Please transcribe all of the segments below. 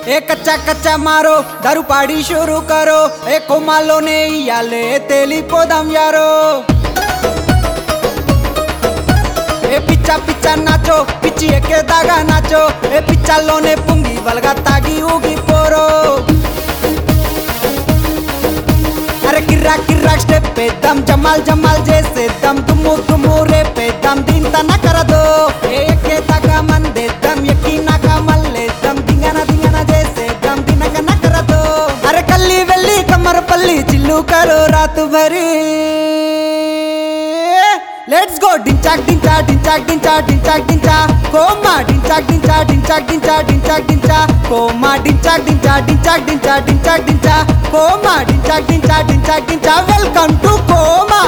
ఏ కచ్చా కచ్చా మారో దారు పాడి షురు కరో ఏ కొమ్మాలోనే ఇయ్యాలే తేలిపోదాం యారో ఏ పిచ్చా పిచ్చా నాచో పిచ్చి ఎక్కేదాగా నాచో ఏ పిచ్చాల్లోనే పుంగి వలగా తాగి ఊగిపోరో అరే కిర్రా కిర్రా స్టెప్ వేద్దాం జమాల్ జమాల్ చేసేద్దాం తుమ్ము తుమ్ము రేపేద్దాం దీంతన కరదో ఏ ఎక్కేదాకా మందేద్దాం ఎక్కినాక మల్లేద్దాం దింగన దింగన చేసేద్దాం దినక నకరదో అరే కల్లి వెళ్ళి కమ్మరపల్లి చిల్లు కరో రాతు భరి లెట్స్ గో డించాక్ డించా డించాక్ డించా డించాక్ డించా కోమా డించాక్ డించా డించాక్ డించా డించాక్ డించా కోమా డించాక్ డించా డించాక్ డించా డించాక్ డించా కోమా డించాక్ డించా డించాక్ డించా వెల్కమ్ టు కోమా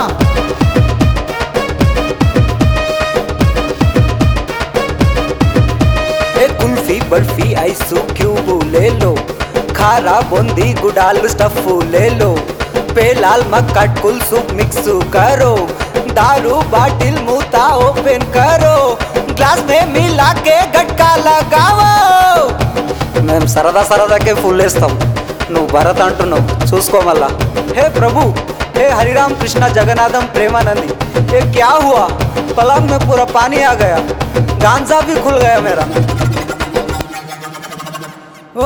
ए कुल्फी बर्फी आइस क्यूब ले लो खारा बूंदी गुडाल स्टफ ले लो पेलाल मक्का कुल सूप मिक्स करो दारू बाटिल मुता ओपन करो ग्लास में मिला के गटका लगाओ మేము సరదా సరదాకే ఫుల్ వేస్తాం నువ్వు భరత్ అంటున్నావు చూసుకో మళ్ళా హే ప్రభు हे हरिराम कृष्णा जगन्नाथम प्रेमानंदी ये क्या हुआ पलंग में पूरा पानी आ गया गांजा भी खुल गया मेरा ఓ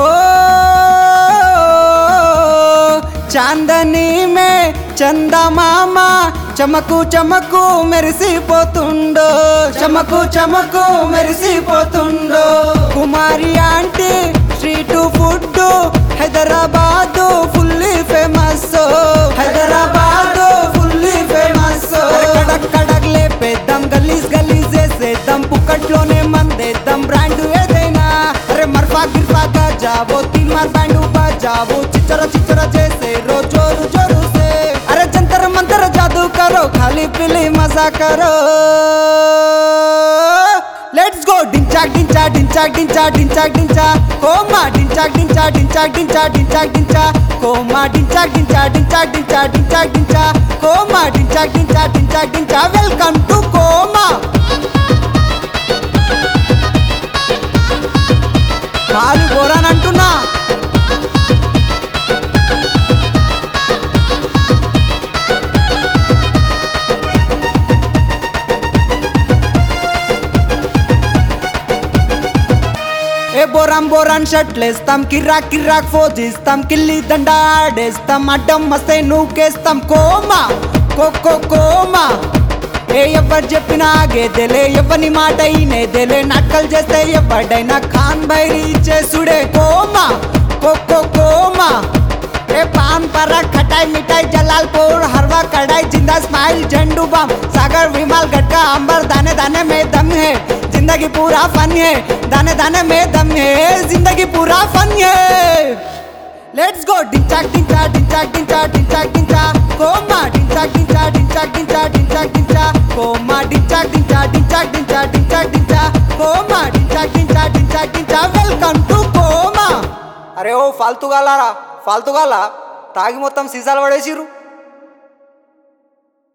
చాందనీ మే చందమామ చమకు చమకు మెరిసిపోతుండో చమకు చమకు మెరిసిపోతుండో Kumari aunty street food Hyderabad fully famous Hyderabad fully famous కడక్ కడక్ లేపేద్దాం గలీజ్ గలీజ్ చేసేద్దాం పుక్కట్లోనే మందేద్దాం బ్రాండ్ ఏదైనా అరే మర్ఫా గిర్ఫా జావో తీన్ మార్ బ్యాండ్ బజావో చిచ్చర చిచ్చర చేసే రో జోరు జోరు సే అరే జంతర మంతర జాదూ కరో ఖాళీ పిలి మజా కరో లెట్స్ గో డించాక్ డించా డించాక్ డించా డించాక్ డించా కోమా డించాక్ డించా డించాక్ డించా డించాక్ డించా కోమా డించాక్ డించా డించాక్ డించా డించాక్ డించా కోమా డించాక్ డించా డించాక్ డించా వెల్కమ్ టు కోమా కాలు పోరానంటున్నా ఏ బోరాం బోరాన్ షర్ట్లేస్తాం కిర్రాక్ కిర్రాక్ ఫోజిస్తాం కిల్లి దండ ఆడేస్తాం అడ్డం వస్తే నూకేస్తాం కోమా కోకో కోమా ఏ ఎవరు చెప్పినా ఆగేదేలే ఎవని మాట అయినేదేలే నాటకాలు చేస్తే ఎవడైనా ఖాన్ బైరి చేసుడే కోమా కోకో కోమా ए पान परा खटाई मिठाई जलालपुर हरवा कढ़ाई जिंदा स्माइल झंडू बम सागर विमल गटका अंबर दाने दाने में दम है जिंदगी पूरा फन है दाने दाने में दम है जिंदगी पूरा फन है लेट्स गो डिंचाक डिंचा डिंचाक डिंचा डिंचाक डिंचा कोमा डिंचाक डिंचा डिंचाक डिंचा डिंचाक डिंचा कोमा डिंचाक डिंचा डिंचाक डिंचा डिंचाक डिंचा कोमा डिंचाक डिंचा डिंचाक डिंचा वेलकम टू कोमा అరే ఓ ఫాల్తు గాలారా ఫాల్తు గాలా తాగి మొత్తం సీసాలు పడేసిరు